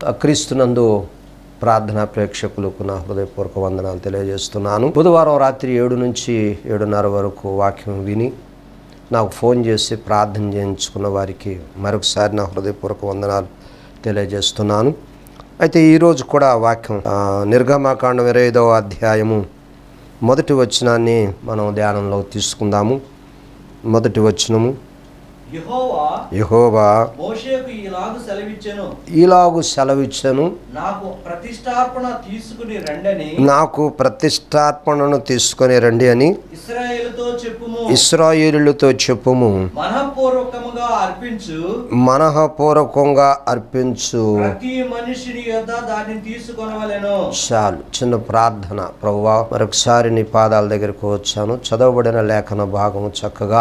క్రీస్తునందు ప్రార్థనా ప్రేక్షకులకు నా హృదయపూర్వక వందనాలు తెలియజేస్తున్నాను బుధవారం రాత్రి ఏడు నుంచి ఏడున్నర వరకు వాక్యం విని నాకు ఫోన్ చేసి ప్రార్థన చేయించుకున్న వారికి మరొకసారి నా హృదయపూర్వక వందనాలు తెలియజేస్తున్నాను అయితే ఈరోజు కూడా వాక్యం ఆ, నిర్గమాకాండం ఇరవై ఐదవ అధ్యాయము మొదటి వచనాన్ని మనం ధ్యానంలో తీసుకుందాము మొదటి వచనము యెహోవా యహోవా మోషేకు ఇలాగు సెలవిచ్చెను ఈలాగు సెలవిచ్చను నాకు ప్రతిష్టార్పణ తీసుకుని రండని నాకు ప్రతిష్టార్పణను తీసుకొని రండి అని ఇస్రాయేలుతో చెప్పుము ఇస్రాయేలులతో చెప్పుము మనఃపూర్వకముగా అర్పించు మనఃపూర్వకంగా అర్పించు ప్రతి మనిషిని యొద్ద దాన్ని తీసుకొనవలెను చాలు చిన్న ప్రార్థన ప్రభువా మరొకసారి నీ పాదాల దగ్గరకు వచ్చాను చదవబడిన లేఖన భాగము చక్కగా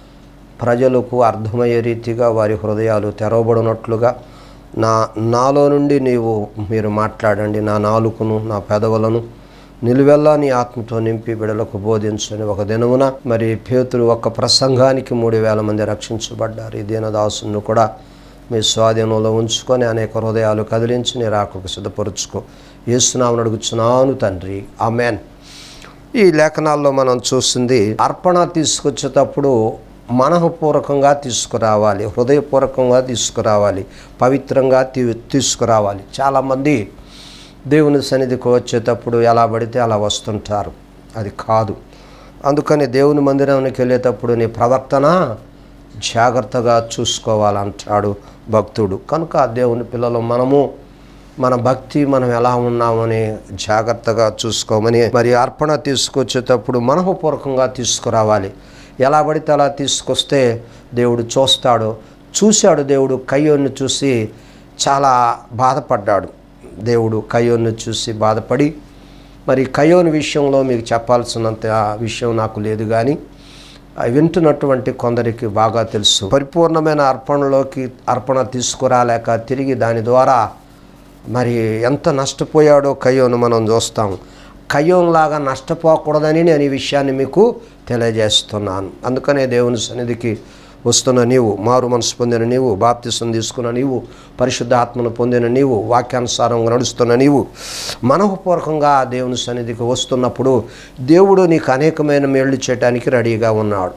ప్రజలకు అర్థమయ్యే రీతిగా వారి హృదయాలు తెరవబడినట్లుగా నా నాలో నుండి నీవు మీరు మాట్లాడండి నా నాలుకను నా పెదవులను నిలువెల్లా నీ ఆత్మతో నింపి బిడలకు బోధించని ఒక దినమున మరి పేతురు ఒక్క ప్రసంగానికి మూడు వేల మంది రక్షించబడ్డారు ఈ దీనదాసును కూడా మీ స్వాధీనంలో ఉంచుకొని అనేక హృదయాలు కదిలించి నీ రాకకు సిద్ధపరుచుకో ఏసునామని అడుగుచున్నాను తండ్రి ఆమెన్ ఈ లేఖనాల్లో మనం చూస్తుంది అర్పణ తీసుకొచ్చేటప్పుడు మనఃపూర్వకంగా తీసుకురావాలి హృదయపూర్వకంగా తీసుకురావాలి పవిత్రంగా తీ తీసుకురావాలి చాలామంది దేవుని సన్నిధికి వచ్చేటప్పుడు ఎలా పడితే అలా వస్తుంటారు అది కాదు అందుకని దేవుని మందిరానికి వెళ్ళేటప్పుడు నీ ప్రవర్తన జాగ్రత్తగా చూసుకోవాలంటాడు భక్తుడు కనుక దేవుని పిల్లలు మనము మన భక్తి మనం ఎలా ఉన్నామని జాగ్రత్తగా చూసుకోమని మరి అర్పణ తీసుకొచ్చేటప్పుడు మనఃపూర్వకంగా తీసుకురావాలి ఎలా పడితే అలా తీసుకొస్తే దేవుడు చూస్తాడు చూశాడు దేవుడు కయ్యోన్ని చూసి చాలా బాధపడ్డాడు దేవుడు కయ్యోన్ని చూసి బాధపడి మరి కయోని విషయంలో మీకు చెప్పాల్సినంత విషయం నాకు లేదు కానీ ఆ వింటున్నటువంటి కొందరికి బాగా తెలుసు పరిపూర్ణమైన అర్పణలోకి అర్పణ తీసుకురాలేక తిరిగి దాని ద్వారా మరి ఎంత నష్టపోయాడో కయ్యోను మనం చూస్తాం కయ్యోన్లాగా నష్టపోకూడదని నేను ఈ విషయాన్ని మీకు తెలియజేస్తున్నాను అందుకనే దేవుని సన్నిధికి వస్తున్న నీవు మారు మనసు పొందిన నీవు బాప్తిసం తీసుకున్న నీవు పరిశుద్ధ ఆత్మను పొందిన నీవు వాక్యానుసారంగా నడుస్తున్న నీవు మనఃపూర్వకంగా దేవుని సన్నిధికి వస్తున్నప్పుడు దేవుడు నీకు అనేకమైన మేళ్లు చేయడానికి రెడీగా ఉన్నాడు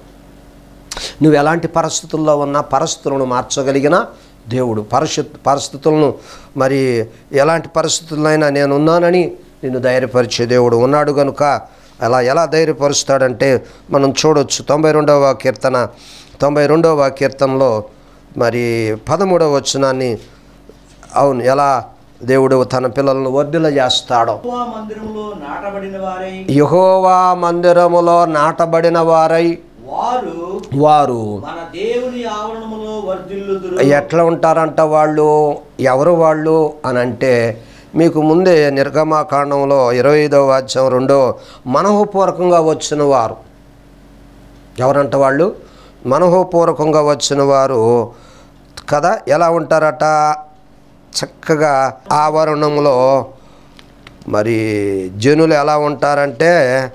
నువ్వు ఎలాంటి పరిస్థితుల్లో ఉన్నా పరిస్థితులను మార్చగలిగిన దేవుడు పరిస్థిత్ పరిస్థితులను మరి ఎలాంటి పరిస్థితులైనా నేను ఉన్నానని నిన్ను ధైర్యపరిచే దేవుడు ఉన్నాడు కనుక అలా ఎలా ధైర్యపరుస్తాడంటే మనం చూడొచ్చు తొంభై రెండవ కీర్తన తొంభై రెండవ కీర్తనలో మరి పదమూడవ వచనాన్ని అవును ఎలా దేవుడు తన పిల్లలను వర్ధిల చేస్తాడో యెహోవా మందిరములో నాటబడిన వారై యహోవా మందిరములో నాటబడిన వారై వారు వారు మన దేవుని ఆవరణములో వర్ధిల్లుదురు ఎట్లా ఉంటారంట వాళ్ళు ఎవరు వాళ్ళు అని అంటే మీకు ముందే నిర్గమాకాండంలో ఇరవై ఐదవ వాద్యం రెండో మనోపూర్వకంగా వచ్చిన వారు ఎవరంట వాళ్ళు మనోపూర్వకంగా వచ్చిన వారు కదా ఎలా ఉంటారట చక్కగా ఆవరణంలో మరి జనులు ఎలా ఉంటారంటే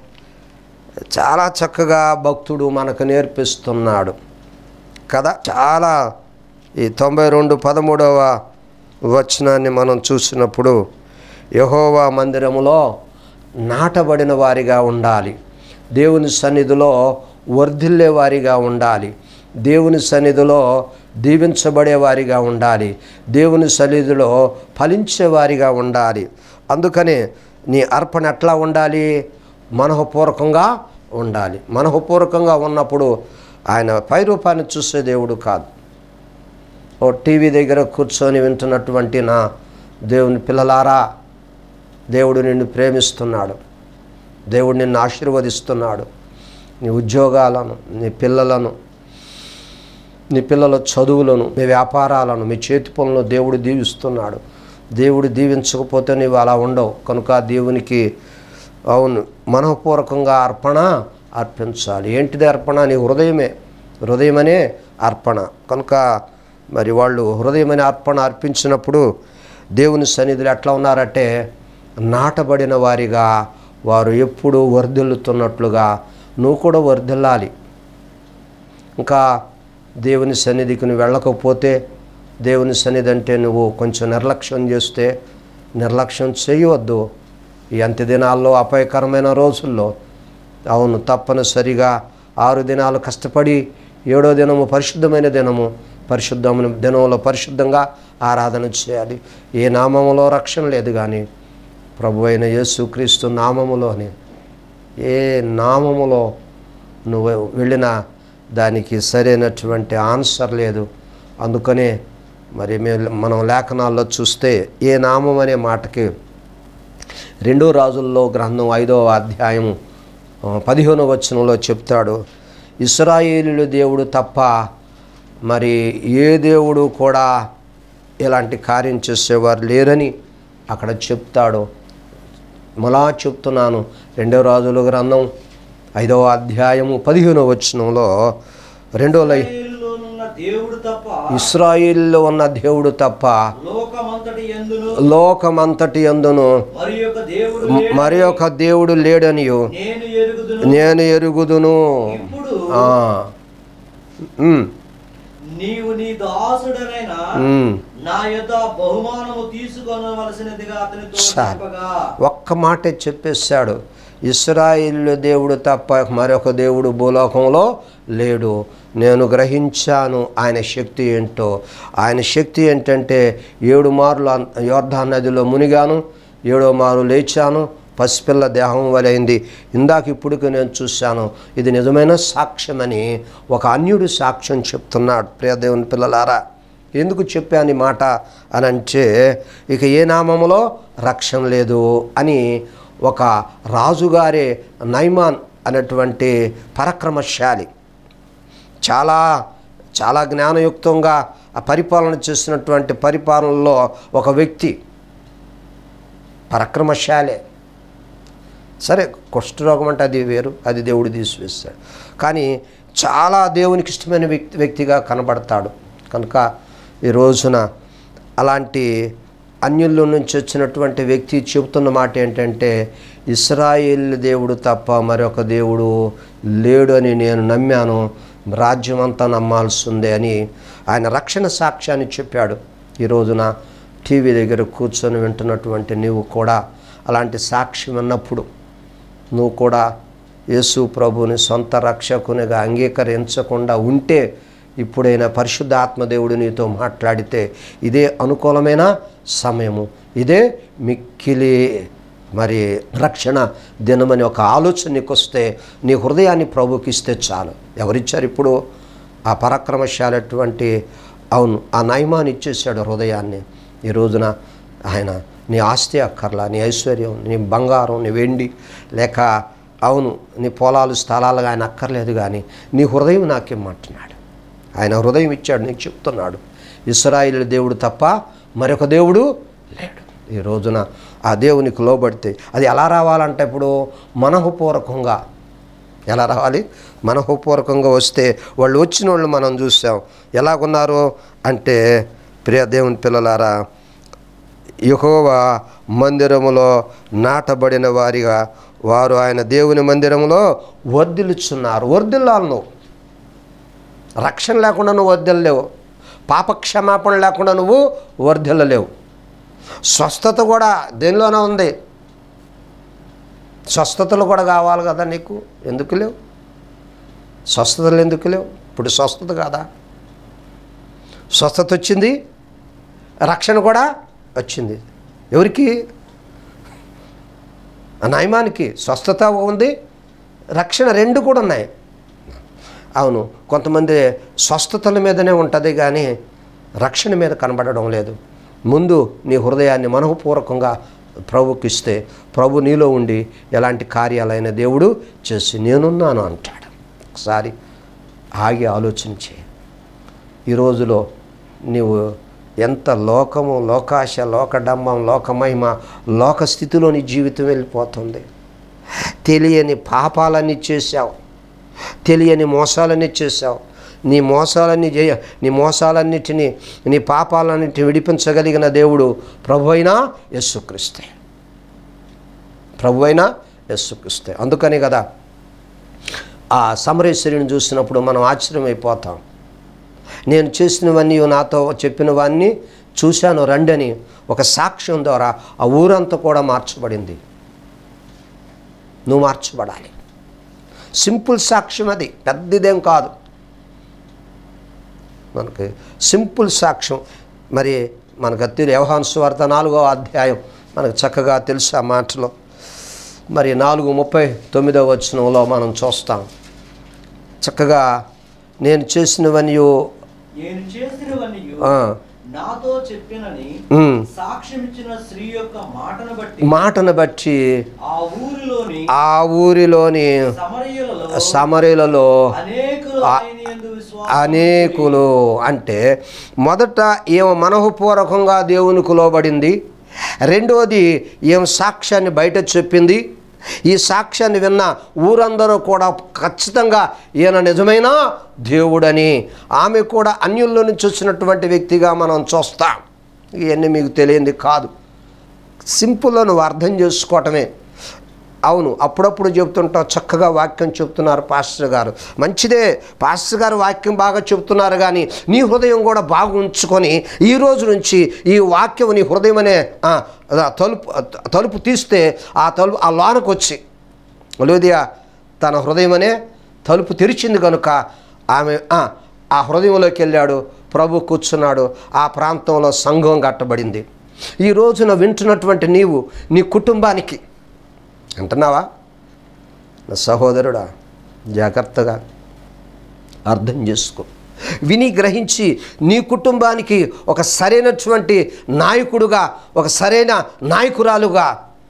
చాలా చక్కగా భక్తుడు మనకు నేర్పిస్తున్నాడు కదా చాలా ఈ తొంభై రెండు పదమూడవ వచనాన్ని మనం చూసినప్పుడు యహోవా మందిరములో నాటబడిన వారిగా ఉండాలి దేవుని సన్నిధిలో వర్ధిల్లే వారిగా ఉండాలి దేవుని సన్నిధిలో దీవించబడే వారిగా ఉండాలి దేవుని సన్నిధిలో ఫలించే వారిగా ఉండాలి అందుకని నీ అర్పణ ఎట్లా ఉండాలి మనఃపూర్వకంగా ఉండాలి మనఃపూర్వకంగా ఉన్నప్పుడు ఆయన పై రూపాన్ని చూసే దేవుడు కాదు ఓ టీవీ దగ్గర కూర్చొని వింటున్నటువంటి నా దేవుని పిల్లలారా దేవుడు నిన్ను ప్రేమిస్తున్నాడు దేవుడు నిన్ను ఆశీర్వదిస్తున్నాడు నీ ఉద్యోగాలను నీ పిల్లలను నీ పిల్లల చదువులను మీ వ్యాపారాలను మీ చేతి పనులను దేవుడు దీవిస్తున్నాడు దేవుడు దీవించకపోతే నీవు అలా ఉండవు కనుక దేవునికి అవును మనఃపూర్వకంగా అర్పణ అర్పించాలి ఏంటిది అర్పణ నీ హృదయమే హృదయమనే అర్పణ కనుక మరి వాళ్ళు హృదయమనే అర్పణ అర్పించినప్పుడు దేవుని సన్నిధిలో ఎట్లా ఉన్నారంటే నాటబడిన వారిగా వారు ఎప్పుడూ వర్ధిల్లుతున్నట్లుగా నువ్వు కూడా వర్ధిల్లాలి ఇంకా దేవుని సన్నిధికి నువ్వు వెళ్ళకపోతే దేవుని సన్నిధి అంటే నువ్వు కొంచెం నిర్లక్ష్యం చేస్తే నిర్లక్ష్యం చేయవద్దు ఈ అంత్య దినాల్లో అపాయకరమైన రోజుల్లో అవును తప్పనిసరిగా ఆరు దినాలు కష్టపడి ఏడో దినము పరిశుద్ధమైన దినము పరిశుద్ధమైన దినంలో పరిశుద్ధంగా ఆరాధన చేయాలి ఏ నామములో రక్షణ లేదు కానీ ప్రభు అయిన యేసుక్రీస్తు నామములోనే ఏ నామములో నువ్వు వెళ్ళిన దానికి సరైనటువంటి ఆన్సర్ లేదు అందుకనే మరి మే- మనం లేఖనాల్లో చూస్తే ఏ నామం అనే మాటకి రెండో రాజుల్లో గ్రంథం ఐదవ అధ్యాయము ఆ, పదిహేనవ వచనంలో చెప్తాడు ఇస్రాయేలీలు దేవుడు తప్ప మరి ఏ దేవుడు కూడా ఇలాంటి కార్యం చేసేవారు లేరని అక్కడ చెప్తాడు మళ్ళా చెప్తున్నాను రెండో రాజుల గ్రంథం ఐదవ అధ్యాయము పదిహేనవ వచనంలో రెండో లై ఇశ్రాయేలులోనున్న దేవుడు తప్ప ఇస్రాయిల్లో ఉన్న దేవుడు తప్ప లోకమంతటి ఎందును లోకమంతటి అందును మరి యొక్క దేవుడు లేడు. మరి ఒక దేవుడు లేడనియు నేను ఎరుగుదును నేను ఎరుగుదును ఇప్పుడు ఆ. ఉమ్, నీవు నీ దాసుడనైన ఉమ్. నా యొక్క బహుమానము తీసుకొనవలసినదిగా అతనితో చాలు. చెప్పగా ఒక్క మాటే చెప్పేశాడు ఇస్రాయిల్ దేవుడు తప్ప మరొక దేవుడు భూలోకంలో లేడు నేను గ్రహించాను ఆయన శక్తి ఏంటో ఆయన శక్తి ఏంటంటే ఏడు మార్లు అన్- యోర్ధాన్ నదిలో మునిగాను ఏడో మారు లేచాను పసిపిల్ల దేహం వలైంది ఇందాక ఇప్పుడుకి నేను చూశాను ఇది నిజమైన సాక్ష్యమని ఒక అన్యుడు సాక్ష్యం చెప్తున్నాడు ప్రియదేవుని పిల్లలారా ఎందుకు చెప్పాను ఈ మాట అని అంటే ఇక ఏ నామములో రక్షణ లేదు అని ఒక రాజుగారే నైమాన్ అనేటువంటి పరాక్రమశాలి చాలా చాలా జ్ఞానయుక్తంగా ఆ పరిపాలన చేసినటువంటి పరిపాలనలో ఒక వ్యక్తి పరాక్రమశాలే సరే కుష్ఠరోగం అంటే అది వేరు అది దేవుడు తీసివేస్తాడు కానీ చాలా దేవునికి ఇష్టమైన వ్యక్తి వ్యక్తిగా కనబడతాడు కనుక ఈ రోజున అలాంటి అన్యుల్లో నుంచి వచ్చినటువంటి వ్యక్తి చెబుతున్న మాట ఏంటంటే ఇస్రాయేల్ దేవుడు తప్ప మరొక దేవుడు లేడు అని నేను నమ్మాను రాజ్యం అంతా నమ్మాల్సిందే అని ఆయన రక్షణ సాక్ష్యాన్ని చెప్పాడు ఈ రోజున టీవీ దగ్గర కూర్చొని వింటున్నటువంటి నీవు కూడా అలాంటి సాక్ష్యం విన్నప్పుడు నువ్వు కూడా యేసు ప్రభుని సొంత రక్షకునిగా అంగీకరించకుండా ఉంటే ఇప్పుడైనా పరిశుద్ధ ఆత్మదేవుడు నీతో మాట్లాడితే ఇదే అనుకూలమైన సమయము ఇదే మిక్కిలి మరి రక్షణ దినమని ఒక ఆలోచన నీకు వస్తే నీ హృదయాన్ని ప్రభుకి ఇస్తే చాలు ఎవరిచ్చారు ఇప్పుడు ఆ పరాక్రమశాలటువంటి అవును ఆ నయమాన్ని ఇచ్చేసాడు హృదయాన్ని ఈ రోజున ఆయన నీ ఆస్తి అక్కర్లా నీ ఐశ్వర్యం నీ బంగారం నీ వెండి లేక అవును నీ పొలాలు స్థలాలు ఆయన అక్కర్లేదు కానీ నీ హృదయం నాకేమంటున్నాడు ఆయన హృదయం ఇచ్చాడు నీకు చెప్తున్నాడు ఇస్రాయిల్ దేవుడు తప్ప మరొక దేవుడు లేడు ఈ రోజున ఆ దేవునికి లోబడితే అది ఎలా రావాలంటే ఇప్పుడు మనఃపూర్వకంగా ఎలా రావాలి మనఃపూర్వకంగా వస్తే వాళ్ళు వచ్చిన వాళ్ళు మనం చూసాం ఎలాగున్నారు అంటే ప్రియ దేవుని పిల్లలారా యెహోవా మందిరములో నాటబడిన వారిగా వారు ఆయన దేవుని మందిరములో వర్ధిల్లుచున్నారు వర్ధిల్లాలి నువ్వు రక్షణ లేకుండా నువ్వు వర్ధిల్లలేవు పాపక్షమాపణ లేకుండా నువ్వు వర్ధిల్లలేవు స్వస్థత కూడా దేనిలోనే ఉంది స్వస్థతలు కూడా కావాలి కదా నీకు ఎందుకు లేవు స్వస్థతలు ఎందుకు లేవు ఇప్పుడు స్వస్థత కాదా స్వస్థత వచ్చింది రక్షణ కూడా వచ్చింది ఎవరికి ఆ నయమానికి స్వస్థత ఉంది రక్షణ రెండు కూడా ఉన్నాయి అవును కొంతమంది స్వస్థతల మీదనే ఉంటుంది కానీ రక్షణ మీద కనబడడం లేదు ముందు నీ హృదయాన్ని మనఃపూర్వకంగా ప్రభుకిస్తే ప్రభు నీలో ఉండి ఎలాంటి కార్యాలైన దేవుడు చేసి నేనున్నాను అంటాడు ఒకసారి ఆగి ఆలోచన చేయి ఈ రోజులో నీవు ఎంత లోకము లోకాశ లోకడంబం లోకమహిమ లోక స్థితిలో నీ జీవితం వెళ్ళిపోతుంది తెలియని పాపాలన్నీ చేశావు తెలియని మోసాలన్నీ చేశావు నీ మోసాలన్నీ చేయ నీ మోసాలన్నిటినీ నీ పాపాలన్నిటిని విడిపించగలిగిన దేవుడు ప్రభు అయినా యస్సుక్రిస్తే ప్రభు అయినా యస్సుక్రిస్తే అందుకని కదా ఆ సమరేశ్వరిని చూసినప్పుడు మనం ఆశ్చర్యమైపోతాం నేను చేసినవన్నీ నాతో చెప్పినవన్నీ చూశాను రండని ఒక సాక్ష్యం ద్వారా ఆ ఊరంతా కూడా మార్చబడింది నువ్వు మార్చబడాలి సింపుల్ సాక్ష్యం అది పెద్దదేం కాదు మనకి సింపుల్ సాక్ష్యం మరి మనకు అత్తిరి వ్యవహాన్ స్వార్థ నాలుగో అధ్యాయం మనకు చక్కగా తెలుసు ఆ మాటలో మరి నాలుగు ముప్పై తొమ్మిదో వచనంలో మనం చూస్తాం చక్కగా నేను చేసినవన్నీ నేను చేసినవన్నీ ఆ, నాతో చెప్పినని ఉమ్, సాక్ష్యం ఇచ్చిన స్త్రీ యొక్క మాటను బట్టి మాటను బట్టి ఆ ఊరిలోని ఆ ఊరిలోని సమరయులలో సమరీలలో అనేకులు ఆ- ఆయన యందు విశ్వాసం అనేకులు అంటే మొదట ఏమో మనఃపూర్వకంగా దేవునికి లోబడింది రెండవది ఏం సాక్ష్యాన్ని బయట చెప్పింది ఈ సాక్ష్యాన్ని విన్న ఊరందరూ కూడా ఖచ్చితంగా ఈయన నిజమైన దేవుడని ఆమె కూడా అన్యుల్లో నుంచి వచ్చినటువంటి వ్యక్తిగా మనం చూస్తాం ఇవన్నీ మీకు తెలియంది కాదు సింపుల్గా నువ్వు అర్థం చేసుకోవటమే అవును అప్పుడప్పుడు చెప్తుంటావు చక్కగా వాక్యం చెప్తున్నారు పాస్టర్ గారు మంచిదే పాస్టర్ గారు వాక్యం బాగా చెప్తున్నారు కానీ నీ హృదయం కూడా బాగా ఉంచుకొని ఈ రోజు నుంచి ఈ వాక్యం నీ హృదయం అనే ఆ, ఆ, తలుపు తలుపు తీస్తే ఆ తలుపు ఆ లోనకు వచ్చి లోదియా తన హృదయం అనే తలుపు తెరిచింది కనుక ఆమె ఆ, ఆ హృదయంలోకి వెళ్ళాడు ప్రభు కూర్చున్నాడు ఆ ప్రాంతంలో సంఘం కట్టబడింది ఈ రోజున వింటున్నటువంటి నీవు నీ కుటుంబానికి వింటున్నావా నా సహోదరుడా జాగ్రత్తగా అర్థం చేసుకో విని గ్రహించి నీ కుటుంబానికి ఒక సరైనటువంటి నాయకుడుగా ఒక సరైన నాయకురాలుగా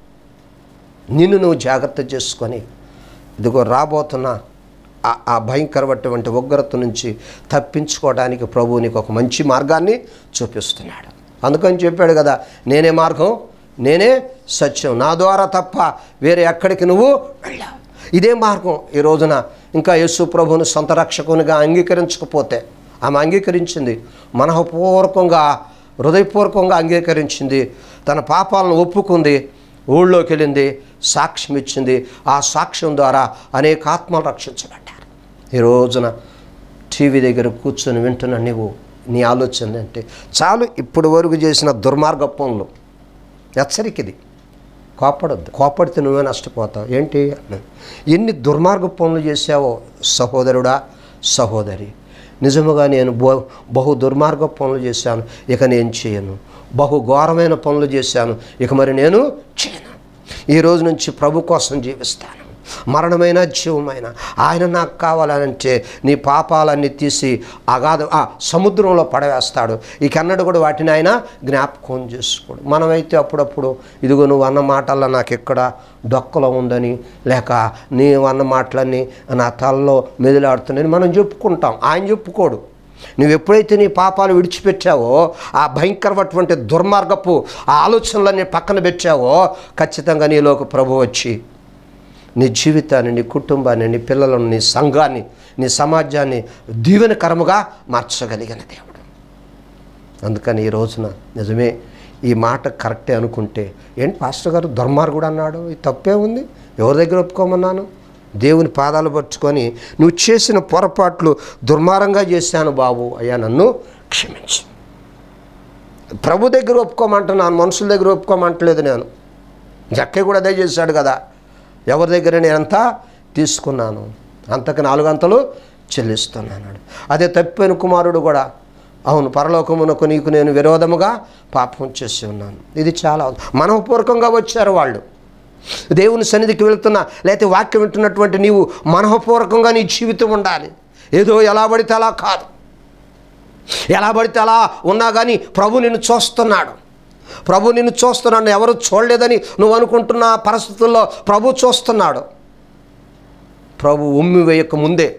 నిన్ను నువ్వు జాగ్రత్త చేసుకొని ఇదిగో రాబోతున్న ఆ- ఆ భయంకరమైనటువంటి ఉగ్రత నుంచి తప్పించుకోవడానికి ప్రభువు నీకు ఒక మంచి మార్గాన్ని చూపిస్తున్నాడు అందుకని చెప్పాడు కదా నేనే మార్గం నేనే సత్యం నా ద్వారా తప్ప వేరే ఎక్కడికి నువ్వు వెళ్ళావు ఇదే మార్గం ఈ రోజున ఇంకా యేసు ప్రభువును సొంత రక్షకునిగా అంగీకరించకపోతే ఆమె అంగీకరించింది మనఃపూర్వకంగా హృదయపూర్వకంగా అంగీకరించింది తన పాపాలను ఒప్పుకుంది ఊళ్ళోకి వెళ్ళింది సాక్ష్యం ఇచ్చింది ఆ సాక్ష్యం ద్వారా అనేక ఆత్మలు రక్షించబడ్డారు ఈ రోజున టీవీ దగ్గర కూర్చొని వింటున్న నీవు నీ ఆలోచన అంటే చాలు ఇప్పటి వరకు చేసిన దుర్మార్గ పనులు హెచ్చరికది కోపడొద్దు కోపడితే నువ్వే నష్టపోతావు ఏంటి అన్నాడు. ఎన్ని దుర్మార్గ పనులు చేశావో సహోదరుడా సహోదరి నిజముగా నేను బహు బహు దుర్మార్గ పనులు చేశాను ఇక నేను చేయను బహు ఘోరమైన పనులు చేశాను ఇక మరి నేను చేయను ఈ రోజు నుంచి ప్రభు కోసం జీవిస్తాను మరణమైన జీవమైన ఆయన నాకు కావాలంటే నీ పాపాలన్నీ తీసి అగాధ ఆ సముద్రంలో పడవేస్తాడు ఇక అన్నడు కూడా వాటిని ఆయన జ్ఞాపకం చేసుకోడు మనమైతే అప్పుడప్పుడు ఇదిగో నువ్వు అన్న మాటల్లో నాకు ఎక్కడ డొక్కలో ఉందని లేక నీవు అన్న మాటలన్నీ నా తలలో మెదిలాడుతున్నాయని మనం చెప్పుకుంటాం ఆయన చెప్పుకోడు నువ్వు ఎప్పుడైతే నీ పాపాలు విడిచిపెట్టావో ఆ భయంకరమైనటువంటి దుర్మార్గపు ఆ ఆలోచనలన్నీ పక్కన పెట్టావో ఖచ్చితంగా నీలోకి ప్రభు వచ్చి నీ జీవితాన్ని నీ కుటుంబాన్ని నీ పిల్లలను నీ సంఘాన్ని నీ సమాజాన్ని దీవెనకరముగా మార్చగలిగిన దేవుడు అందుకని ఈ రోజున నిజమే ఈ మాట కరెక్టే అనుకుంటే ఏంటి పాస్టర్ గారు దుర్మార్గుడు అన్నాడు ఇది తప్పే ఉంది ఎవరి దగ్గర ఒప్పుకోమన్నాను దేవుని పాదాలు పట్టుకొని నువ్వు చేసిన పొరపాట్లు దుర్మార్గంగా చేశాను బాబు అయ్యా నన్ను క్షమించు ప్రభు దగ్గర ఒప్పుకోమంటున్నాను మనుషుల దగ్గర ఒప్పుకోమంటలేదు నేను జక్కే కూడా అదే చేశాడు కదా ఎవరి దగ్గర నేనంతా తీసుకున్నాను అంతకు నాలుగంతలు చెల్లిస్తున్నాను అదే తప్పిపోయిన కుమారుడు కూడా అవును పరలోకమునకు నీకు నేను విరోధముగా పాపం చేసి ఉన్నాను ఇది చాలా మనఃపూర్వకంగా వచ్చారు వాళ్ళు దేవుని సన్నిధికి వెళ్తున్నా లేకపోతే వాక్యం వింటున్నటువంటి నీవు మనఃపూర్వకంగా నీ జీవితం ఉండాలి ఏదో ఎలా పడితే అలా కాదు ఎలా పడితే అలా ఉన్నా కానీ ప్రభు నిన్ను చూస్తున్నాడు ప్రభు నిన్ను చూస్తున్నాడు ఎవరు చూడలేదని నువ్వు అనుకుంటున్న పరిస్థితుల్లో ప్రభు చూస్తున్నాడు ప్రభు ఉమ్మి వేయక ముందే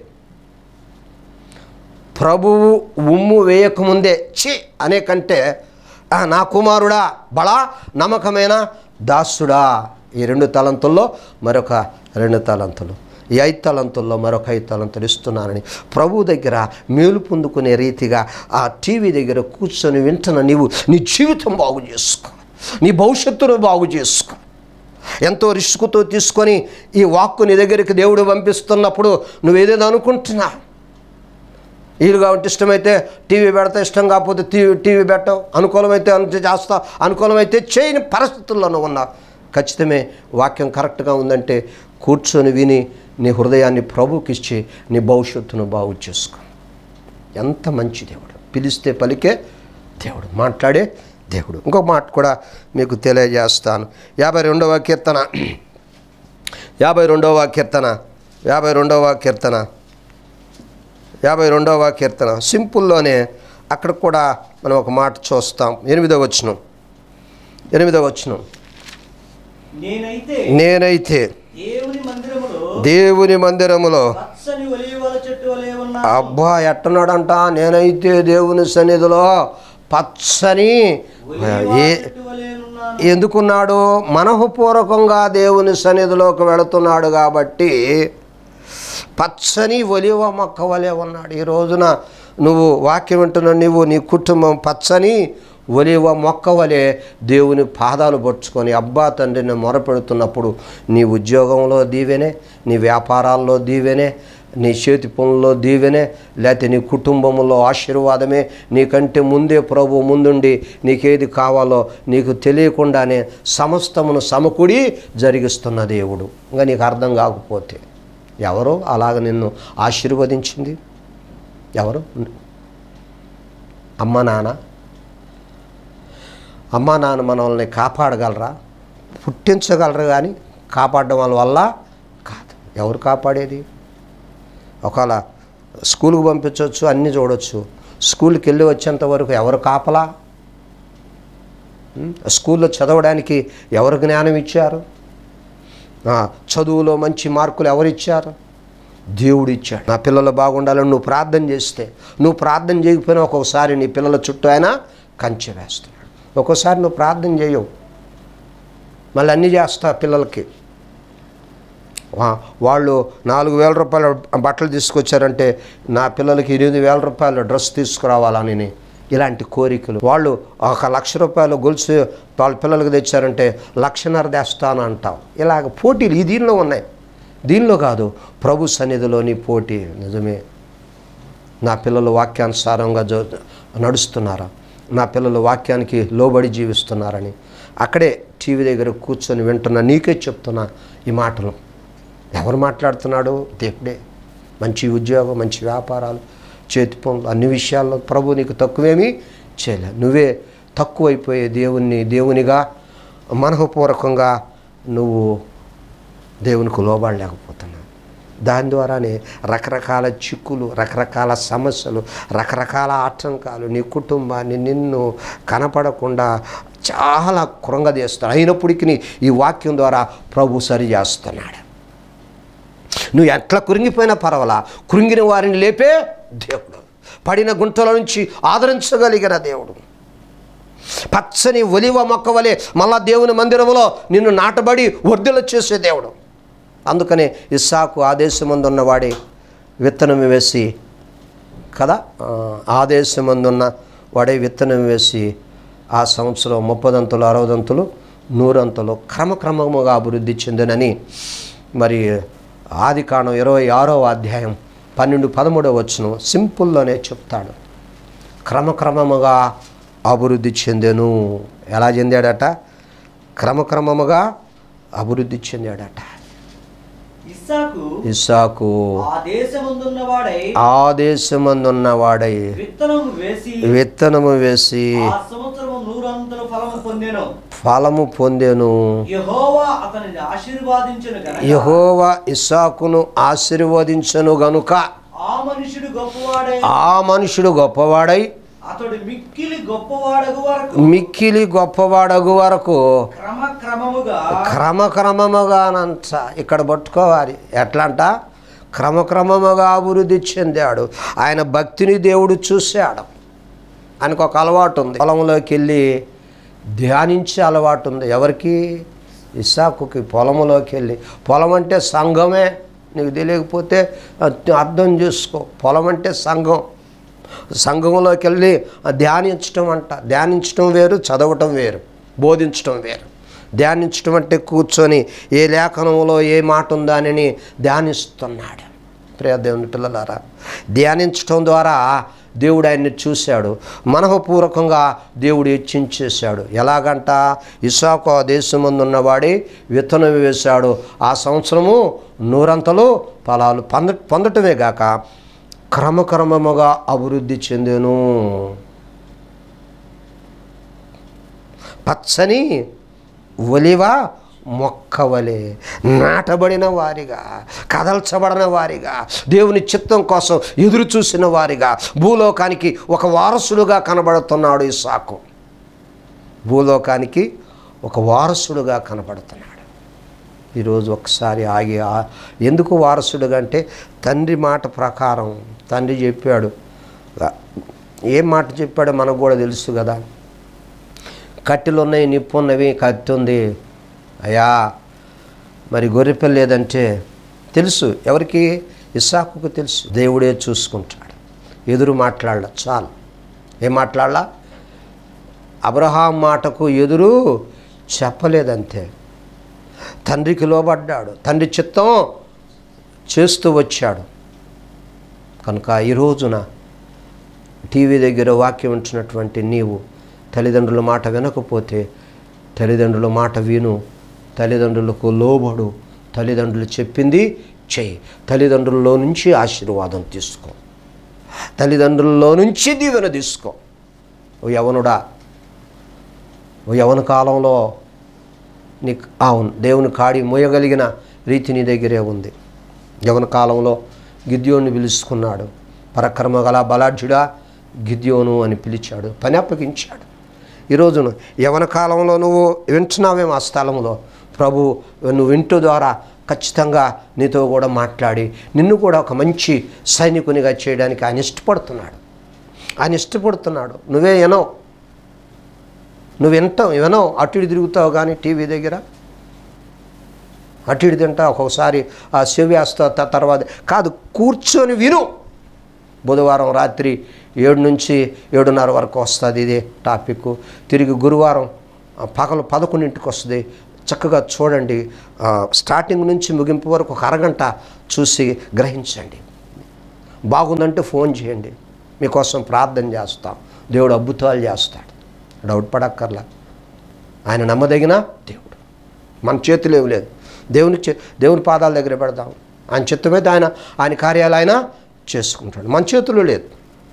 ప్రభువు ఉమ్ము వేయకముందే చి అనే కంటే "ఆ, నా కుమారుడా బలా నమ్మకమైన దాసుడా ఈ రెండు తలంతుల్లో మరొక రెండు తలంతులు ఈ ఐదు తలంతుల్లో మరొక ఐదు తలంతులు ఇస్తున్నానని ప్రభు దగ్గర మేలు పొందుకునే రీతిగా ఆ టీవీ దగ్గర కూర్చొని వింటున్న నీవు నీ జీవితం బాగు చేసుకో నీ భవిష్యత్తును బాగు చేసుకో ఎంతో రిస్కుతో తీసుకొని ఈ వాక్కు నీ దగ్గరికి దేవుడు పంపిస్తున్నప్పుడు నువ్వేదేదో అనుకుంటున్నా వీలుగా ఉంటే ఇష్టమైతే టీవీ పెడతా ఇష్టం కాకపోతే టీవీ టీవీ పెట్టవు అనుకూలమైతే అంతే చేస్తా అనుకూలమైతే చేయని పరిస్థితుల్లోనూ ఉన్నా ఖచ్చితమే వాక్యం కరెక్ట్గా ఉందంటే కూర్చొని విని నీ హృదయాన్ని ప్రభుకి ఇచ్చి నీ భవిష్యత్తును బాగు చేసుకో ఎంత మంచి దేవుడు పిలిస్తే పలికే దేవుడు మాట్లాడే దేవుడు ఇంకొక మాట కూడా మీకు తెలియజేస్తాను యాభై రెండవ కీర్తన యాభై రెండవ కీర్తన యాభై రెండవ కీర్తన యాభై రెండవ కీర్తన సింపుల్లోనే అక్కడ కూడా మనం ఒక మాట చూస్తాం ఎనిమిదవ వచనం ఎనిమిదవ వచనం నేనైతే నేనైతే దేవుని మందిరములో దేవుని మందిరములో పచ్చని ఒలీవల చెట్టు వలె ఉన్న అబ్బా ఎట్టన్నాడంట నేనైతే దేవుని సన్నిధిలో పచ్చని ఒలీవ ఏ చెట్టు వలె ఉన్నాను ఎందుకున్నాడు మనఃపూర్వకంగా దేవుని సన్నిధిలోకి వెళుతున్నాడు కాబట్టి పచ్చని ఒలివ మొక్క వలె ఉన్నాడు ఈ రోజున నువ్వు వాక్యం వింటున్న నువ్వు నీ కుటుంబం పచ్చని ఒలివ మొక్క వలె దేవుని పాదాలు పట్టుకొని అబ్బా తండ్రిని మొరపెడుతున్నప్పుడు నీ ఉద్యోగంలో దీవెనే నీ వ్యాపారాల్లో దీవెనే నీ చేతి పనుల్లో దీవెనే లేకపోతే నీ కుటుంబంలో ఆశీర్వాదమే నీకంటే ముందే ప్రభు ముందుండి నీకేది కావాలో నీకు తెలియకుండానే సమస్తమును సమకూడి జరిగిస్తున్న దేవుడు ఇంకా నీకు అర్థం కాకపోతే ఎవరో అలాగ నిన్ను ఆశీర్వదించింది ఎవరు అమ్మ నాన్న అమ్మ నాన్న మనల్ని కాపాడగలరా పుట్టించగలరు కానీ కాపాడడం వాళ్ళ వల్ల కాదు ఎవరు కాపాడేది ఒకవేళ స్కూల్కి పంపించవచ్చు అన్నీ చూడొచ్చు స్కూల్కి వెళ్ళి వచ్చేంత వరకు ఎవరు కాపలా ఉం? స్కూల్లో చదవడానికి ఎవరు జ్ఞానం ఇచ్చారు ఆ, చదువులో మంచి మార్కులు ఎవరిచ్చారు దేవుడు ఇచ్చాడు నా పిల్లలు బాగుండాలని నువ్వు ప్రార్థన చేస్తే నువ్వు ప్రార్థన చేయకపోయినా ఒక్కొక్కసారి నీ పిల్లల చుట్టూ ఆయన కంచె వేస్తున్నాడు ఒక్కోసారి నువ్వు ప్రార్థన చేయవు మళ్ళీ అన్నీ చేస్తా పిల్లలకి వా- వాళ్ళు నాలుగు వేల రూపాయల బట్టలు తీసుకొచ్చారంటే నా పిల్లలకి ఎనిమిది వేల రూపాయల డ్రెస్ తీసుకురావాలని ఇలాంటి కోరికలు వాళ్ళు ఒక లక్ష రూపాయలు గొలుసు వాళ్ళ పిల్లలకి తెచ్చారంటే లక్షన్నర తెస్తాను అంటాం ఇలాగ పోటీలు ఈ దీనిలో ఉన్నాయి దీనిలో కాదు ప్రభు సన్నిధిలోని పోటీ నిజమే నా పిల్లలు వాక్యానుసారంగా జో నడుస్తున్నారా నా పిల్లలు వాక్యానికి లోబడి జీవిస్తున్నారని అక్కడే టీవీ దగ్గర కూర్చొని వింటున్నా నీకే చెప్తున్నా ఈ మాటలు ఎవరు మాట్లాడుతున్నాడు దేవుడే మంచి ఉద్యోగం మంచి వ్యాపారాలు చేతి పనులు అన్ని విషయాల్లో ప్రభు నీకు తక్కువేమీ చేయలే నువ్వే తక్కువైపోయే దేవుణ్ణి దేవునిగా మనఃపూర్వకంగా నువ్వు దేవునికి లోబడలేకపోతున్నావు దాని ద్వారానే రకరకాల చిక్కులు రకరకాల సమస్యలు రకరకాల ఆటంకాలు నీ కుటుంబాన్ని నిన్ను కనపడకుండా చాలా కృంగదీస్తాడు అయినప్పటికీ ఈ వాక్యం ద్వారా ప్రభు సరి చేస్తున్నాడు నువ్వు ఎట్లా కురింగిపోయినా పర్వాలా కృంగిన వారిని లేపే దేవుడు పడిన గుంటల నుంచి ఆదరించగలిగిన దేవుడు పచ్చని ఒలివ మొక్క వలె మళ్ళా దేవుని మందిరములో నిన్ను నాటబడి వర్ధుల చేసే దేవుడు అందుకనే ఇస్సాకు ఆదేశమందున్న వాడే విత్తనం వేసి కదా ఆ, ఆదేశమందున్న వాడే విత్తనం వేసి ఆ సంవత్సరం ముప్పదంతులు అరవదంతులు నూరంతులు క్రమక్రమముగా అభివృద్ధి చెందినని మరి ఆది కాండం ఇరవై ఆరో అధ్యాయం పన్నెండు పదమూడవ వచ్చిన సింపుల్లోనే చెప్తాడు క్రమక్రమముగా అభివృద్ధి చెందెను ఎలా చెందాడట క్రమక్రమముగా అభివృద్ధి చెందాడట ఇస్సాకు ఇస్సాకు ఆ దేశమందున్న వాడై ఆ దేశమందున్నవాడై విత్తనం వేసి విత్తనము వేసి ఆ సంవత్సరము నూరంతల ఫలము పొందెను ఫలము పొందెను యెహోవా అతనిని ఆశీర్వాదించెను గనక యహోవా ఇస్సాకును ఆశీర్వదించను గనుక ఆ మనుషుడు గొప్పవాడై ఆ మనుషుడు గొప్పవాడై అతడు మిక్కిలి గొప్పవాడగు వరకు మిక్కిలి గొప్పవాడగు వరకు క్రమక్రమముగా క్రమక్రమముగానంట ఇక్కడ పట్టుకోవాలి ఎట్లా అంట క్రమక్రమముగా అభివృద్ధి చెందాడు ఆయన భక్తిని దేవుడు చూశాడు ఆయనకు ఒక అలవాటు ఉంది పొలంలోకి వెళ్ళి ధ్యానించే అలవాటు ఉంది ఎవరికి ఇసాకుకి పొలంలోకి వెళ్ళి పొలం అంటే సంఘమే నీకు తెలియకపోతే అర్థం చేసుకో పొలం అంటే సంఘం సంఘంలోకి వెళ్ళి ధ్యానించటం అంట ధ్యానించటం వేరు చదవటం వేరు బోధించటం వేరు ధ్యానించటం అంటే కూర్చొని ఏ లేఖనంలో ఏ మాట ఉందా అని ధ్యానిస్తున్నాడు ప్రియ దేవుని పిల్లలారా ధ్యానించటం ద్వారా దేవుడు ఆయన్ని చూశాడు మనఃపూర్వకంగా దేవుడు హెచ్చించేశాడు ఎలాగంట ఇసాకు ఆ దేశం ముందు ఉన్నవాడి విత్తనం వేశాడు ఆ సంవత్సరము నూరంతలు ఫలాలు పొంద పొందటమే గాక క్రమక్రమముగా అభివృద్ధి చెందెను పచ్చని ఒలివ మొక్కవలే నాటబడిన వారిగా కదల్చబడిన వారిగా దేవుని చిత్తం కోసం ఎదురు చూసిన వారిగా భూలోకానికి ఒక వారసుడుగా కనబడుతున్నాడు ఇసాకు భూలోకానికి ఒక వారసుడుగా కనబడుతున్నాడు ఈరోజు ఒకసారి ఆగి ఆ- ఎందుకు వారసుడుగా అంటే తండ్రి మాట ప్రకారం తండ్రి చెప్పాడు ఏం మాట చెప్పాడో మనకు కూడా తెలుసు కదా కట్టెలు ఉన్నాయి నిప్పు ఉన్నవి కత్తి ఉంది అయ్యా మరి గొర్రెపిల్ల లేదంటే తెలుసు ఎవరికి ఇస్సాకుకు తెలుసు దేవుడే చూసుకుంటాడు ఎదురు మాట్లాడాల చాలు ఏం మాట్లాడాలా అబ్రహాం మాటకు ఎదురు చెప్పలేదంతే తండ్రికి లోబడ్డాడు తండ్రి చిత్తం చేస్తూ వచ్చాడు కనుక ఈ రోజున టీవీ దగ్గర వాక్యం ఉంచినటువంటి నీవు తల్లిదండ్రుల మాట వినకపోతే తల్లిదండ్రుల మాట విను తల్లిదండ్రులకు లోబడు తల్లిదండ్రులు చెప్పింది చెయ్యి తల్లిదండ్రుల్లో నుంచి ఆశీర్వాదం తీసుకో తల్లిదండ్రుల్లో నుంచి దీవెన తీసుకో ఓ యవనుడా ఓ యవన కాలంలో నీకు అవును దేవుని కాడి మోయగలిగిన రీతి నీ దగ్గరే ఉంది యవన కాలంలో గిద్యోని పిలుచుకున్నాడు పరక్రమ గల బలాఢ్యుడా గిద్యోను అని పిలిచాడు పని అప్పగించాడు ఈరోజున యవన కాలంలో నువ్వు వింటున్నావేమో ఆ స్థలంలో ప్రభు నువ్వు వింటూ ద్వారా ఖచ్చితంగా నీతో కూడా మాట్లాడి నిన్ను కూడా ఒక మంచి సైనికునిగా చేయడానికి ఆయన ఇష్టపడుతున్నాడు ఆయన ఇష్టపడుతున్నాడు నువ్వే ఎనో నువ్వు వింటావు వినవు అటు ఇటు తిరుగుతావు కానీ టీవీ దగ్గర అటు ఇటు తింటావు ఒక్కొక్కసారి ఆ చెవేస్తావు త- తర్వాత కాదు కూర్చొని విను బుధవారం రాత్రి ఏడు నుంచి ఏడున్నర వరకు వస్తుంది ఇదే టాపిక్ తిరిగి గురువారం ఆ, పగలు పదకొండింటికి వస్తుంది చక్కగా చూడండి ఆ, స్టార్టింగ్ నుంచి ముగింపు వరకు ఒక అరగంట చూసి గ్రహించండి బాగుందంటే ఫోన్ చేయండి మీకోసం ప్రార్థన చేస్తాం దేవుడు అద్భుతాలు చేస్తాడు డౌట్ పడక్కర్లా ఆయన నమ్మదగిన దేవుడు మన చేతులు ఏమి లేదు దేవుని చే దేవుని పాదాల దగ్గర పెడదాం ఆయన చిత్తమైతే ఆయన ఆయన కార్యాలు ఆయన చేసుకుంటాడు మన చేతులు లేదు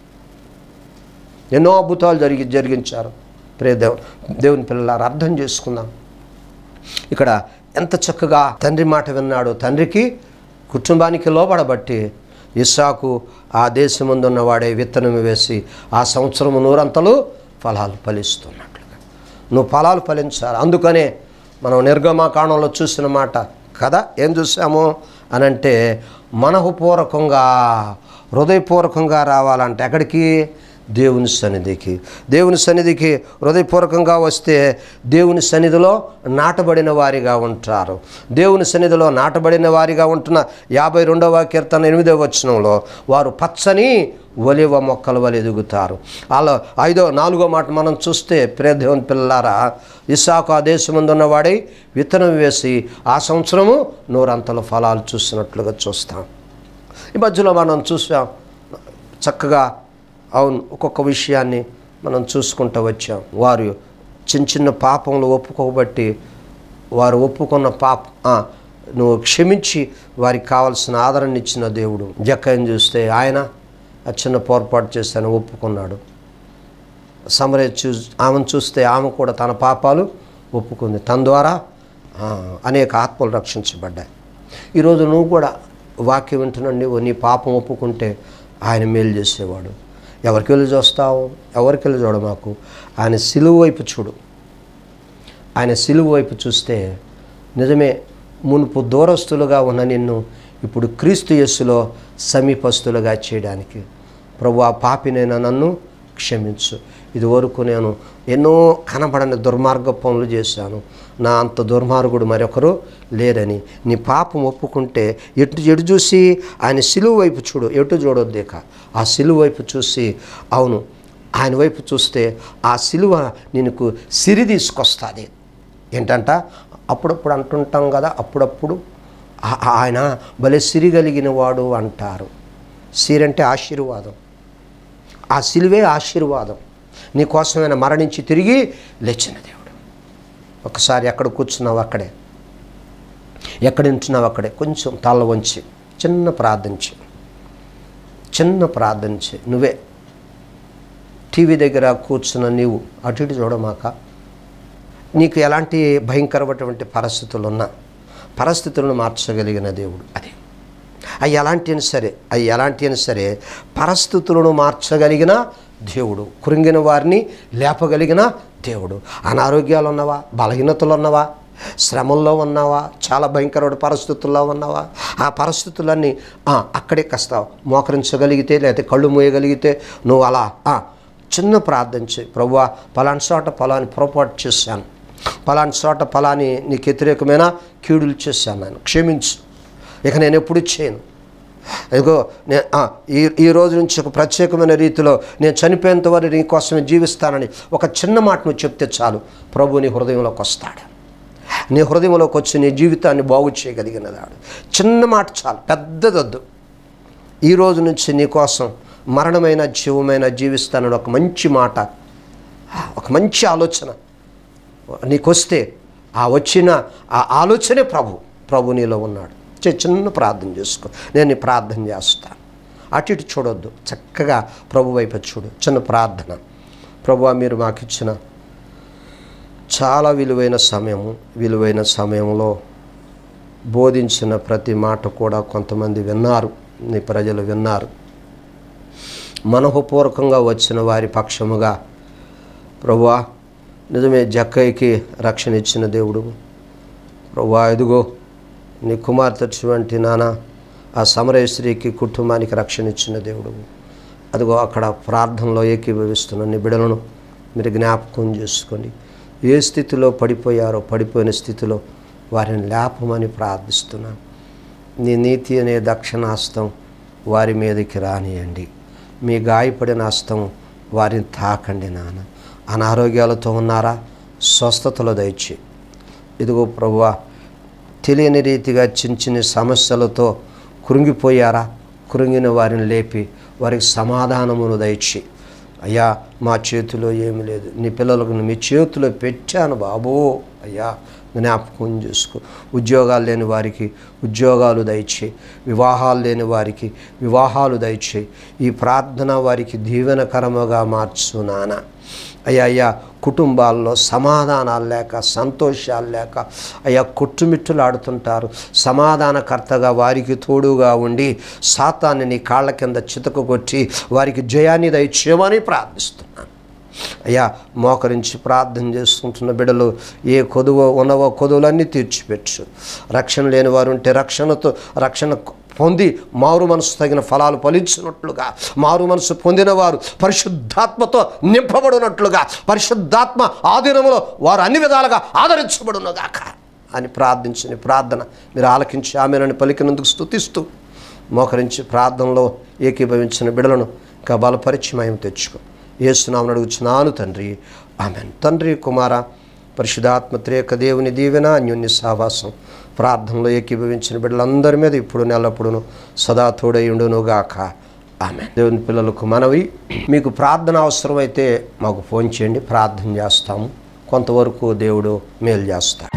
ఎన్నో అద్భుతాలు జరిగి జరిగించారు ప్రే దేవు దేవుని పిల్లలారు అర్థం చేసుకుందాం ఇక్కడ ఎంత చక్కగా తండ్రి మాట విన్నాడు తండ్రికి కుటుంబానికి లోబడబట్టి ఇస్సాకు ఆ దేశమందున్న వాడే విత్తనం వేసి ఆ సంవత్సరం నూరంతలు ఫలాలు ఫలిస్తున్నట్లుగా నువ్వు ఫలాలు ఫలించాలి అందుకనే మనం నిర్గమాకాండంలో చూసిన మాట కదా ఏం చూసాము అనంటే మనఃపూర్వకంగా హృదయపూర్వకంగా రావాలంటే ఎక్కడికి దేవుని సన్నిధికి దేవుని సన్నిధికి హృదయపూర్వకంగా వస్తే దేవుని సన్నిధిలో నాటబడిన వారిగా ఉంటారు దేవుని సన్నిధిలో నాటబడిన వారిగా ఉంటున్న యాభై రెండవ కీర్తన ఎనిమిదవ వచనంలో వారు పచ్చని ఒలివ మొక్కల వలె ఎదుగుతారు అలా ఐదో నాలుగో మాట మనం చూస్తే ప్రియ దేవుని పిల్లారా ఇసాకు ఆ దేశమందు ఉన్నవాడై విత్తనం వేసి ఆ సంవత్సరము నూరంతల ఫలాలు చూసినట్లుగా చూస్తాం ఈ మధ్యలో మనం చూసాం చక్కగా అవును ఒక్కొక్క విషయాన్ని మనం చూసుకుంటూ వచ్చాం వారు చిన్న చిన్న పాపంలో ఒప్పుకోబట్టి వారు ఒప్పుకున్న పాప ఆ, నువ్వు క్షమించి వారికి కావాల్సిన ఆదరణ ఇచ్చిన దేవుడు జక్కని చూస్తే ఆయన ఆ చిన్న పొరపాటు చేస్తాను ఒప్పుకున్నాడు సమరే చూ ఆమెను చూస్తే ఆమె కూడా తన పాపాలు ఒప్పుకుంది తన ద్వారా ఆ, అనేక ఆత్మలు రక్షించబడ్డాయి ఈరోజు నువ్వు కూడా వాక్యం వింటున్నాడు నువ్వు నీ పాపం ఒప్పుకుంటే ఆయన మేలు చేసేవాడు ఎవరికి వెళ్ళి చూస్తావు ఎవరికి వెళ్ళి చూడ మాకు ఆయన సిలువు వైపు చూడు ఆయన సిలువు వైపు చూస్తే నిజమే మునుపు దూరస్తులుగా ఉన్న నిన్ను ఇప్పుడు క్రీస్తు యేస్సులో సమీపస్తులుగా చేయడానికి ప్రభు ఆ పాపినైనా నన్ను క్షమించు ఇది వరకు నేను ఎన్నో కనబడని దుర్మార్గ పనులు చేశాను నా అంత దుర్మార్గుడు మరొకరు లేరని నీ పాపం ఒప్పుకుంటే ఎటు ఎటు చూసి ఆయన సిలువు వైపు చూడు ఎటు చూడొద్దేక ఆ సిలువు వైపు చూసి అవును ఆయన వైపు చూస్తే ఆ సిలువ నీకు సిరి తీసుకొస్తుంది ఏంటంట అప్పుడప్పుడు అంటుంటాం కదా అప్పుడప్పుడు ఆ- ఆయన భలే సిరిగలిగిన వాడు అంటారు సిరంటే ఆశీర్వాదం ఆ సిలువే ఆశీర్వాదం నీకోసం ఆయన మరణించి తిరిగి లేచిన దేవుడు ఒకసారి ఎక్కడ కూర్చున్నావు అక్కడే ఎక్కడ ఉంటున్నావు అక్కడే కొంచెం తల వంచి చిన్న ప్రార్థించి చిన్న ప్రార్థించి నువ్వే టీవీ దగ్గర కూర్చున్న నీవు అటు ఇటు చూడమాక నీకు ఎలాంటి భయంకరమైనటువంటి పరిస్థితులు ఉన్నా పరిస్థితులను మార్చగలిగిన దేవుడు అది అవి ఎలాంటి అయినా సరే అవి ఎలాంటి అయినా సరే పరిస్థితులను మార్చగలిగిన దేవుడు కృంగిన వారిని లేపగలిగిన దేవుడు అనారోగ్యాలు ఉన్నవా బలహీనతలు ఉన్నవా శ్రమల్లో ఉన్నావా చాలా భయంకరమైన పరిస్థితుల్లో ఉన్నావా ఆ పరిస్థితులన్నీ ఆ, అక్కడే కాస్త మోకరించగలిగితే లేకపోతే కళ్ళు మూయగలిగితే నువ్వు అలా ఆ, చిన్న ప్రార్థన చేయి ప్రభువా పలాని చోట పలాని పొరపాటు చేశాను పలాని చోట పలాని నీకు వ్యతిరేకమైన కీడులు చేశాను నేను క్షమించు ఇక నేను ఎప్పుడు చేయను ఇదిగో నే ఆ, ఈ ఈ రోజు నుంచి ఒక ప్రత్యేకమైన రీతిలో నేను చనిపోయేంత వరకు నీ కోసమే జీవిస్తానని ఒక చిన్న మాట నువ్వు చెప్తే చాలు ప్రభు నీ హృదయంలోకి వస్తాడు నీ హృదయంలోకి వచ్చి నీ జీవితాన్ని బాగు చేయగలిగినదాడు చిన్న మాట చాలు పెద్దదొద్దు ఈ రోజు నుంచి నీ కోసం మరణమైన జీవమైన జీవిస్తానని ఒక మంచి మాట ఒక మంచి ఆలోచన నీకు వస్తే ఆ వచ్చిన ఆ ఆలోచనే ప్రభు ప్రభు నీలో ఉన్నాడు చే చిన్న ప్రార్థన చేసుకో నేను నీ ప్రార్థన చేస్తాను అటు ఇటు చూడొద్దు చక్కగా ప్రభు వైపు చూడు చిన్న ప్రార్థన ప్రభు మీరు మాకు ఇచ్చిన చాలా విలువైన సమయము విలువైన సమయంలో బోధించిన ప్రతి మాట కూడా కొంతమంది విన్నారు నీ ప్రజలు విన్నారు మనఃపూర్వకంగా వచ్చిన వారి పక్షముగా ప్రభువా నిజమే జక్కయ్యకి రక్షణ ఇచ్చిన దేవుడు ప్రభువా ఎదుగో నీ కుమార్తెటువంటి నాన్న ఆ సమరేశ్వరికి కుటుంబానికి రక్షణ ఇచ్చిన దేవుడు అదిగో అక్కడ ప్రార్థనలో ఏకీభవిస్తున్న నీ బిడలను మీరు జ్ఞాపకం చేసుకోండి ఏ స్థితిలో పడిపోయారో పడిపోయిన స్థితిలో వారిని లేపమని ప్రార్థిస్తున్నాను నీ నీతి అనే దక్షిణాస్తం వారి మీదకి రానియండి మీ గాయపడిన హస్తం వారిని తాకండి నాన్న అనారోగ్యాలతో ఉన్నారా స్వస్థతలో దయచి ఇదిగో ప్రభువా తెలియని రీతిగా చిన్న చిన్న సమస్యలతో కృంగిపోయారా కృంగిన వారిని లేపి వారికి సమాధానమును దయచి అయ్యా మా చేతిలో ఏమీ లేదు నీ పిల్లలకు మీ చేతిలో పెట్టాను బాబు అయ్యా జ్ఞాపకం చేసుకో ఉద్యోగాలు లేని వారికి ఉద్యోగాలు దయచేయి వివాహాలు లేని వారికి వివాహాలు దయచేయి ఈ ప్రార్థన వారికి దీవెనకరముగా మార్చు నాన్న అయ్యా అయ్యా కుటుంబాల్లో సమాధానాలు లేక సంతోషాలు లేక అయ్యా కొట్టుమిట్టులాడుతుంటారు సమాధానకర్తగా వారికి తోడుగా ఉండి సాతాన్ని నీ కాళ్ళ కింద చితక కొట్టి వారికి జయాన్ని దయచేయమని ప్రార్థిస్తున్నాను అయ్యా మోకరించి ప్రార్థన చేసుకుంటున్న బిడ్డలు ఏ కొదువో ఉన్నవో కొదువులన్నీ తీర్చిపెట్టు రక్షణ లేని వారు ఉంటే రక్షణతో రక్షణ పొంది మారు మనసు తగిన ఫలాలు ఫలించినట్లుగా మారు మనసు పొందిన వారు పరిశుద్ధాత్మతో నింపబడినట్లుగా పరిశుద్ధాత్మ ఆధీనంలో వారు అన్ని విధాలుగా ఆదరించబడునుగాక అని ప్రార్థించిన ప్రార్థన మీరు ఆలకించి ఆమెనని పలికినందుకు స్తుతిస్తూ మోకరించి ప్రార్థనలో ఏకీభవించిన బిడలను ఇంకా బలపరిచి మేము తెచ్చుకో ఏసునామని అడుగుచున్నాను తండ్రి ఆమెన్ తండ్రి కుమార పరిశుధాత్మ త్రేక దేవుని దీవెన అన్యోన్య సావాసం ప్రార్థనలో ఏకీభవించిన బిడ్డలందరి మీద ఇప్పుడు నెలప్పుడును సదా తోడయుండునుగాక ఆమె దేవుని పిల్లలకు మనవి మీకు ప్రార్థన అవసరమైతే మాకు ఫోన్ చేయండి ప్రార్థన చేస్తాము కొంతవరకు దేవుడు మేలు చేస్తాడు